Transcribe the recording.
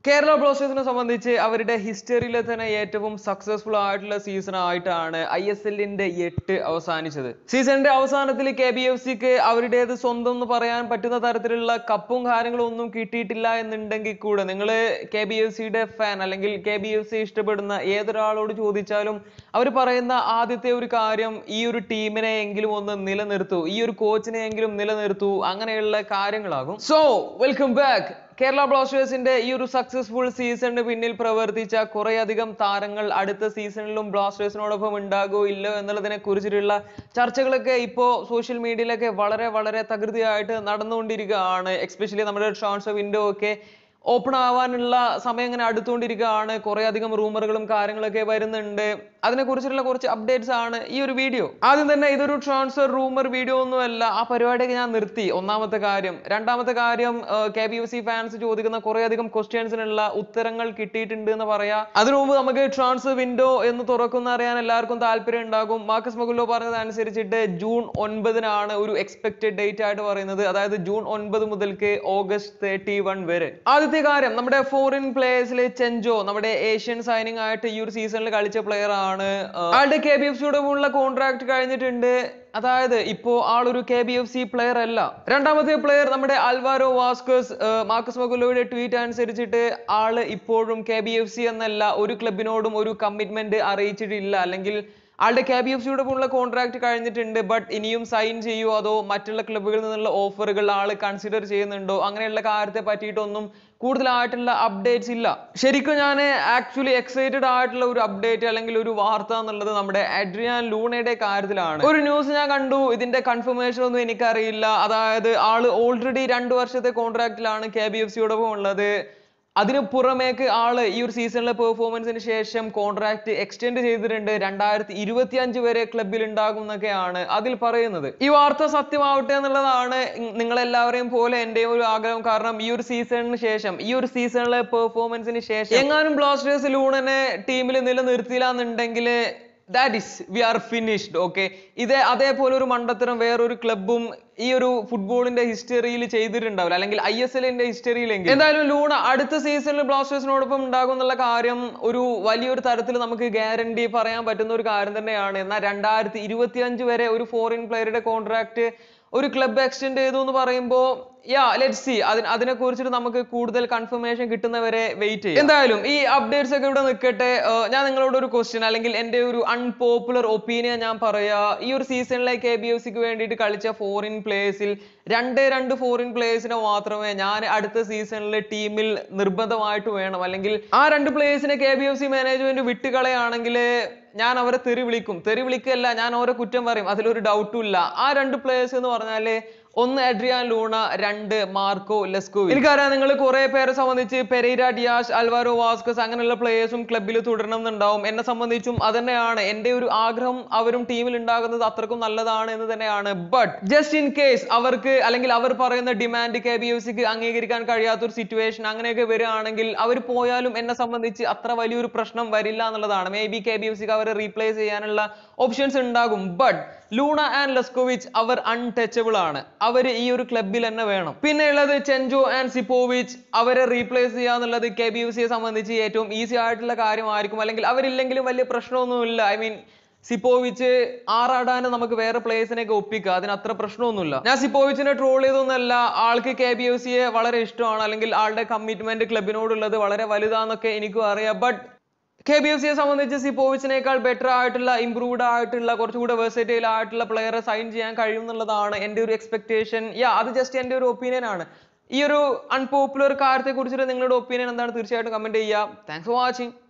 കേരള ബ്ലാസ്റ്റേഴ്സിനെ സംബന്ധിച്ച് അവരുടെ ഹിസ്റ്ററിയിലെ തന്നെ ഏറ്റവും സക്സസ്ഫുൾ ആയിട്ടുള്ള സീസൺ ആയിട്ടാണ് ഐ എസ് എല്ലിന്റെ എട്ട് അവസാനിച്ചത് സീസണിന്റെ അവസാനത്തിൽ കെ ബി എഫ് സിക്ക് അവരുടേത് സ്വന്തം എന്ന് പറയാൻ പറ്റുന്ന തരത്തിലുള്ള കപ്പും കാര്യങ്ങളും ഒന്നും കിട്ടിയിട്ടില്ല എന്നുണ്ടെങ്കിൽ കൂടെ നിങ്ങൾ കെ ബി എഫ് സിയുടെ ഫാൻ അല്ലെങ്കിൽ കെ ബി എഫ് സി ഇഷ്ടപ്പെടുന്ന ഏതൊരാളോട് ചോദിച്ചാലും അവർ പറയുന്ന ആദ്യത്തെ ഒരു കാര്യം ഈ ഒരു ടീമിനെ എങ്കിലും ഒന്ന് നിലനിർത്തൂ ഈ ഒരു കോച്ചിനെ എങ്കിലും നിലനിർത്തൂ അങ്ങനെയുള്ള കാര്യങ്ങളാകും സോ വെൽക്കം ബാക്ക് കേരള ബ്ലാസ്റ്റേഴ്സിന്റെ ഈ ഒരു സക്സസ്ഫുൾ സീസണിന് പിന്നിൽ പ്രവർത്തിച്ച കുറേയധികം താരങ്ങൾ അടുത്ത സീസണിലും ബ്ലാസ്റ്റേഴ്സിനോടൊപ്പം ഉണ്ടാകോ ഇല്ലോ എന്നുള്ളതിനെ കുറിച്ചിട്ടുള്ള ചർച്ചകളൊക്കെ ഇപ്പോൾ സോഷ്യൽ മീഡിയയിലൊക്കെ വളരെ വളരെ തകൃതിയായിട്ട് നടന്നുകൊണ്ടിരിക്കുകയാണ് എക്സ്പെഷ്യലി നമ്മുടെ ട്രാൻസ്ഫർ വിൻഡോ ഒക്കെ ഓപ്പൺ ആവാനുള്ള സമയം ഇങ്ങനെ അടുത്തുകൊണ്ടിരിക്കുകയാണ് കുറേ അധികം റൂമറുകളും കാര്യങ്ങളൊക്കെ വരുന്നുണ്ട് അതിനെക്കുറിച്ചുള്ള കുറച്ച് അപ്ഡേറ്റ്സ് ആണ് ഈ ഒരു വീഡിയോ ആദ്യം തന്നെ ഇതൊരു ട്രാൻസ്ഫർ റൂമർ വീഡിയോ ഒന്നുമല്ല ആ പരിപാടിയൊക്കെ ഞാൻ നിർത്തി ഒന്നാമത്തെ കാര്യം രണ്ടാമത്തെ കാര്യം K B F C fans ചോദിക്കുന്ന കുറേ അധികം ക്വസ്റ്റ്യൻസിനുള്ള ഉത്തരങ്ങൾ കിട്ടിയിട്ടുണ്ട് എന്ന് പറയാ അതിനു മുമ്പ് നമുക്ക് ട്രാൻസ്ഫർ വിൻഡോ എന്ന് തുറക്കുന്ന അറിയാൻ എല്ലാവർക്കും താല്പര്യം ഉണ്ടാകും മാർക്കസ് മകുല്ലോ പറഞ്ഞതനുസരിച്ചിട്ട് ജൂൺ ഒൻപതിനാണ് ഒരു എക്സ്പെക്റ്റഡ് ഡേറ്റ് ആയിട്ട് പറയുന്നത് അതായത് ജൂൺ ഒൻപത് മുതൽക്ക് ഓഗസ്റ്റ് തേർട്ടി വൺ വരെ ആദ്യത്തെ കാര്യം നമ്മുടെ ഫോറിൻ പ്ലേയേഴ്സിലെ ചെഞ്ചോ നമ്മുടെ ഏഷ്യൻ സൈനിങ് ആയിട്ട് ഈ ഒരു സീസണിൽ കളിച്ച പ്ലെയർ ആണ് ആളുടെ കെ ബി എഫ് സിയുടെ ഉള്ള കോൺട്രാക്ട് കഴിഞ്ഞിട്ടുണ്ട് അതായത് ഇപ്പോ ആളൊരു K B F C player അല്ല രണ്ടാമത്തെ പ്ലെയർ നമ്മുടെ അൽവാരോ വാസ്കസ് മാർക്കസ് മകുലോയുടെ ട്വീറ്റ് അനുസരിച്ചിട്ട് ആള് ഇപ്പോഴും കെ ബി എഫ് സി എന്നല്ല ഒരു ക്ലബിനോടും ഒരു കമ്മിറ്റ്മെന്റ് അറിയിച്ചിട്ടില്ല അല്ലെങ്കിൽ ആളുടെ കെ ബി എഫ് സിയുടെ ഉള്ള കോൺട്രാക്ട് കഴിഞ്ഞിട്ടുണ്ട് ബട്ട് ഇനിയും സൈൻ ചെയ്യുമോ അതോ മറ്റുള്ള ക്ലബുകളിൽ നിന്നുള്ള ഓഫറുകൾ ആള് കൺസിഡർ ചെയ്യുന്നുണ്ടോ അങ്ങനെയുള്ള കാര്യത്തെ പറ്റിയിട്ടൊന്നും കൂടുതലായിട്ടുള്ള അപ്ഡേറ്റ്സ് ഇല്ല ശരിക്കും ഞാൻ ആക്ച്വലി എക്സൈറ്റഡ് ആയിട്ടുള്ള ഒരു അപ്ഡേറ്റ് അല്ലെങ്കിൽ ഒരു വാർത്ത എന്നുള്ളത് നമ്മുടെ അഡ്രിയാൻ ലൂണയുടെ കാര്യത്തിലാണ് ഒരു ന്യൂസ് ഞാൻ കണ്ടു ഇതിന്റെ കൺഫർമേഷൻ ഒന്നും എനിക്കറിയില്ല അതായത് ആള് ഓൾറെഡി രണ്ട് വർഷത്തെ കോൺട്രാക്റ്റിലാണ് കെ ബി എഫ് സിയോടൊപ്പം ഉള്ളത് അതിന് പുറമേക്ക് ആള് ഈ ഒരു സീസണിലെ പെർഫോമൻസിന് ശേഷം കോൺട്രാക്ട് എക്സ്റ്റെൻഡ് ചെയ്തിട്ടുണ്ട് രണ്ടായിരത്തി ഇരുപത്തി അഞ്ച് വരെ ക്ലബിൽ ഉണ്ടാകും എന്നൊക്കെയാണ് അതിൽ പറയുന്നത് ഈ വാർത്ത സത്യമാവട്ടെ എന്നുള്ളതാണ് നിങ്ങളെല്ലാവരെയും പോലെ എന്റെയും ഒരു ആഗ്രഹം കാരണം ഈ ഒരു സീസണിന് ശേഷം ഈ ഒരു സീസണിലെ പെർഫോമൻസിന് ശേഷം എങ്ങാനും ബ്ലാസ്റ്റേഴ്സ് ലൂണനെ ടീമിൽ നിലനിർത്തിയില്ല എന്നുണ്ടെങ്കിൽ that is we are finished okay ഇതേ അതേപോലെ ഒരു മണ്ടത്തരം വേറൊരു ക്ലബും ഈ ഒരു ഫുട്ബോളിന്റെ ഹിസ്റ്ററിയിൽ ചെയ്തിട്ടുണ്ടാവില്ല അല്ലെങ്കിൽ ഐ എസ് എല്ലിന്റെ ഹിസ്റ്ററിയിലെങ്കിൽ എന്തായാലും ലൂണ അടുത്ത സീസണിൽ ബ്ലാസ്റ്റേഴ്സിനോടൊപ്പം ഉണ്ടാകും എന്നുള്ള കാര്യം ഒരു വലിയൊരു തരത്തിൽ നമുക്ക് ഗ്യാരണ്ടി പറയാൻ പറ്റുന്ന ഒരു കാര്യം തന്നെയാണ് എന്നാൽ രണ്ടായിരത്തി ഇരുപത്തി അഞ്ച് വരെ ഒരു ഫോറിൻ പ്ലെയറുടെ കോൺട്രാക്ട് ഒരു ക്ലബ് എക്സ്റ്റെൻഡ് ചെയ്തു എന്ന് പറയുമ്പോൾ യാ ലെറ്റ് സി അതിന് അതിനെ കുറിച്ചിട്ട് നമുക്ക് കൂടുതൽ കൺഫർമേഷൻ കിട്ടുന്നവരെ വെയിറ്റ് ചെയ്യും എന്തായാലും ഈ അപ്ഡേറ്റ്സ് ഒക്കെ ഇവിടെ നിൽക്കട്ടെ ഏർ ഞാൻ നിങ്ങളോട് ഒരു ക്വസ്റ്റ്യൻ അല്ലെങ്കിൽ എൻ്റെ ഒരു അൺപോപ്പുലർ ഒപ്പീനിയൻ ഞാൻ പറയാ ഈ ഒരു സീസണിലെ കെ ബി എഫ് സിക്ക് വേണ്ടിയിട്ട് കളിച്ച ഫോറിൻ പ്ലേയേഴ്സിൽ രണ്ടേ രണ്ട് ഫോറിൻ പ്ലേയേഴ്സിനെ മാത്രമേ ഞാൻ അടുത്ത സീസണിലെ ടീമിൽ നിർബന്ധമായിട്ട് വേണം അല്ലെങ്കിൽ ആ രണ്ട് പ്ലേയേഴ്സിനെ K B F C management വിട്ടുകളയാണെങ്കിൽ ഞാൻ അവരെ തെറി വിളിക്കും തെറി വിളിക്കല്ല ഞാൻ ഓരോ കുറ്റം പറയും അതിലൊരു ഡൗട്ടും ഇല്ല ആ രണ്ട് പ്ലേയേഴ്സ് എന്ന് പറഞ്ഞാല് ഒന്ന് അഡ്രിയാൻ ലൂണ രണ്ട് മാർക്കോ ലെസ്കോ എനിക്കറിയാം നിങ്ങൾ കുറെ പേരെ സംബന്ധിച്ച് പെരൈര ഡിയാഷ് അൽവാരോ വാസ്കസ് അങ്ങനെയുള്ള പ്ലേയേഴ്സും ക്ലബിൽ തുടരണം എന്നുണ്ടാവും എന്നെ സംബന്ധിച്ചും അത് തന്നെയാണ് എൻ്റെ ഒരു ആഗ്രഹം അവരും ടീമിൽ ഉണ്ടാകുന്നത് അത്രക്കും നല്ലതാണ് എന്ന് തന്നെയാണ് ബട്ട് ജസ്റ്റ് ഇൻ കേസ് അവർക്ക് അല്ലെങ്കിൽ അവർ പറയുന്ന ഡിമാൻഡ് കെ ബി എഫ് സിക്ക് അംഗീകരിക്കാൻ കഴിയാത്ത ഒരു സിറ്റുവേഷൻ അങ്ങനെയൊക്കെ വരികയാണെങ്കിൽ അവർ പോയാലും എന്നെ സംബന്ധിച്ച് അത്ര വലിയൊരു പ്രശ്നം വരില്ല എന്നുള്ളതാണ് maybe K B F സിക്ക് അവരെ റീപ്ലേസ് ചെയ്യാനുള്ള ഓപ്ഷൻസ് ഉണ്ടാകും ബട്ട് ലൂണ ആൻഡ് ലെസ്കോവിച്ച് അവർ അൺടച്ചബിൾ ആണ് അവർ ഈ ഒരു ക്ലബിൽ തന്നെ വേണം പിന്നെ ഉള്ളത് ചെഞ്ചോ ആൻഡ് സിപ്പോവിച്ച് അവരെ റീപ്ലേസ് ചെയ്യുക എന്നുള്ളത് കെ ബി എഫ് സിയെ സംബന്ധിച്ച് ഏറ്റവും ഈസി ആയിട്ടുള്ള കാര്യമായിരിക്കും അല്ലെങ്കിൽ അവരില്ലെങ്കിലും വലിയ പ്രശ്നമൊന്നുമില്ല ഐ മീൻ സിപ്പോവിച്ച് ആറാടാൻ നമുക്ക് വേറെ പ്ലേയേഴ്സിനെയൊക്കെ ഒപ്പിക്കുക അതിന് അത്ര പ്രശ്നമൊന്നുമില്ല ഞാൻ സിപ്പോവിച്ചിനെ ട്രോൾ ചെയ്തൊന്നുമല്ല ആൾക്ക് കെ ബി എഫ് സിയെ വളരെ ഇഷ്ടമാണ് അല്ലെങ്കിൽ ആളുടെ കമ്മിറ്റ്മെന്റ് ക്ലബിനോടുള്ളത് വളരെ വലുതാന്നൊക്കെ എനിക്കും അറിയാം ബട്ട് കെ ബി എഫ് സിയെ സംബന്ധിച്ച് സിപ്പോവിച്ചിനേക്കാൾ ബെറ്റർ ആയിട്ടുള്ള ഇംപ്രൂവ്ഡ് ആയിട്ടുള്ള കുറച്ചുകൂടെ വെർസറ്റൈൽ ആയിട്ടുള്ള പ്ലെയറെ സൈൻ ചെയ്യാൻ കഴിയും എന്നുള്ളതാണ് എൻ്റെ ഒരു എക്സ്പെക്ടേഷൻ യാ അത് ജസ്റ്റ് എൻ്റെ ഒരു ഒപ്പീനിയൻ ആണ് ഈ ഒരു അൺപോപ്പുലർ കാര്യത്തെ കുറിച്ചിട്ട് നിങ്ങളുടെ ഒപ്പീനിയൻ എന്താണ് തീർച്ചയായിട്ടും കമന്റ് ചെയ്യുക താങ്ക്സ് ഫോർ വാച്ചിങ്